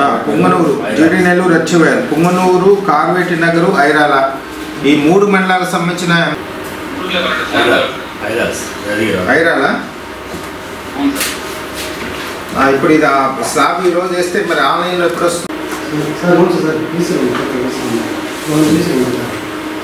ఆ, పుంగనూరు జీడి నెల్లూరు రచ్చివేల్ పుంగనూరు కార్వేటి నగరు ఐరాల ఈ మూడు మండలాలకు సంబంధించిన ఐరాస్ వెరీ ఐరాల ఆ, ఇప్పుడు ఇది ఆ స్లాబ్ ఈ రోజు వేస్తే మరి ఆన్లైన్లో ఎప్పుడు వస్తుంది సార్ అవును సార్ తీసుకురండి సార్ తీసుకురండి వాళ్ళు తీసుకురండి సార్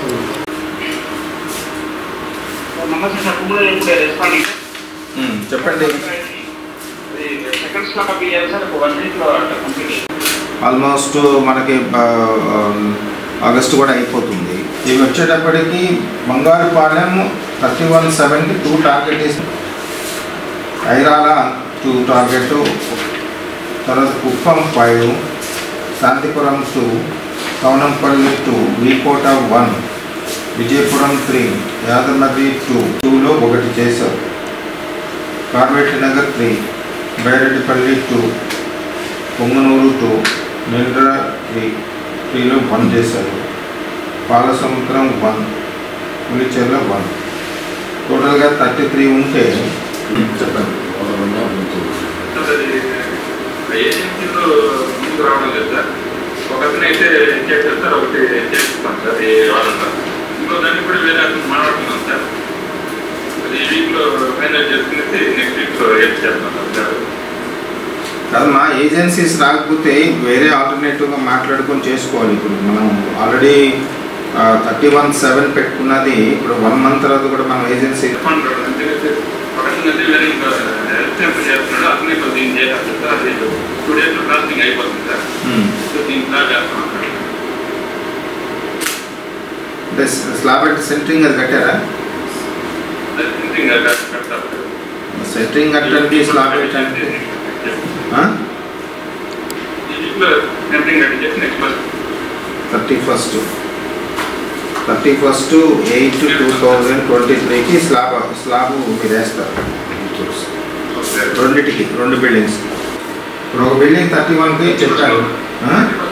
నమస్తే సార్ కుమ్మడి ఇప్పుడు రెస్పాండింగ్ ఉమ్, చెప్పండి సెకండ్ స్లాబ్ అవి ఇవ్వాలి సార్ ఒక వన్ వీక్లో కంప్లీట్ ఆల్మోస్ట్ మనకి ఆ, ఆ, ఆగస్టు కూడా అయిపోతుంది ఇవి వచ్చేటప్పటికి బంగారుపాలెం థర్టీ వన్ సెవెన్కి టూ టార్గెట్ వేసి ఐరాల టూ టార్గెట్ తర్వాత Kuppam five Santhipuram two Kavanampalli two V Kota one Vijayapuram three Yadamari two టూలో ఒకటి చేశారు Karveti Nagar three Bairreddipalli two Punganur two Nindra three త్రీలో వన్ చేశారు పాలసముద్రం వన్ పులిచెర్ల వన్ టోటల్గా థర్టీ త్రీ ఉంటే చెప్పండి ఒక రెండు గుర్తు ఏజెన్సీలో ముందుకు రావడం లేదు సార్ ఒక అతను అయితే చేస్తారు సార్ ఒకటి చేస్తాం సార్ ఈ వారంలో ఇంకో దాన్ని కూడా వేరే అతను మాట్లాడుతున్నాం సార్ అది ఈ వీక్లో ఫైనల్ చేసుకునేసి నెక్స్ట్ వీక్లో హెల్ప్ చేస్తాం సార్ కాదు మా ఏజెన్సీస్ రాకపోతే వేరే ఆల్టర్నేటివ్గా మాట్లాడుకొని చేసుకోవాలి ఇప్పుడు మనం ఆల్రెడీ థర్టీ వన్ సెవెన్ పెట్టుకున్నది ఇప్పుడు వన్ మంత్ తర్వాత కూడా మనం ఏజెన్సీ ఫండ్ ఎందుకంటే పక్కన వేరే ఇంకా హెల్ప్ సెంటర్ చేస్తున్నాడు అతనే కొద్దిగా ఏం చేస్తారు సార్ అది టూ డేస్ ప్రాసెసింగ్ అయిపోతుంది సార్ సో దీంట్లో చేస్తాం సార్ అంటే స్లాబ్ అంటే సెంటరింగ్ అది కట్టారా సంథింగ్ కడతారు సెంటరింగ్ కట్టడానికి స్లాబ్ అంటే ఈ వీక్లో సంథింగ్ కట్టి చేసి next month thirty first thirty first eight two thousand twenty త్రీకి స్లాబ్ స్లాబ్ మీరు వేస్తారు రెండిటికి రెండు బిల్డింగ్స్ ఇప్పుడు ఒక బిల్డింగ్ థర్టీ వన్కి చెప్పారు ఆ?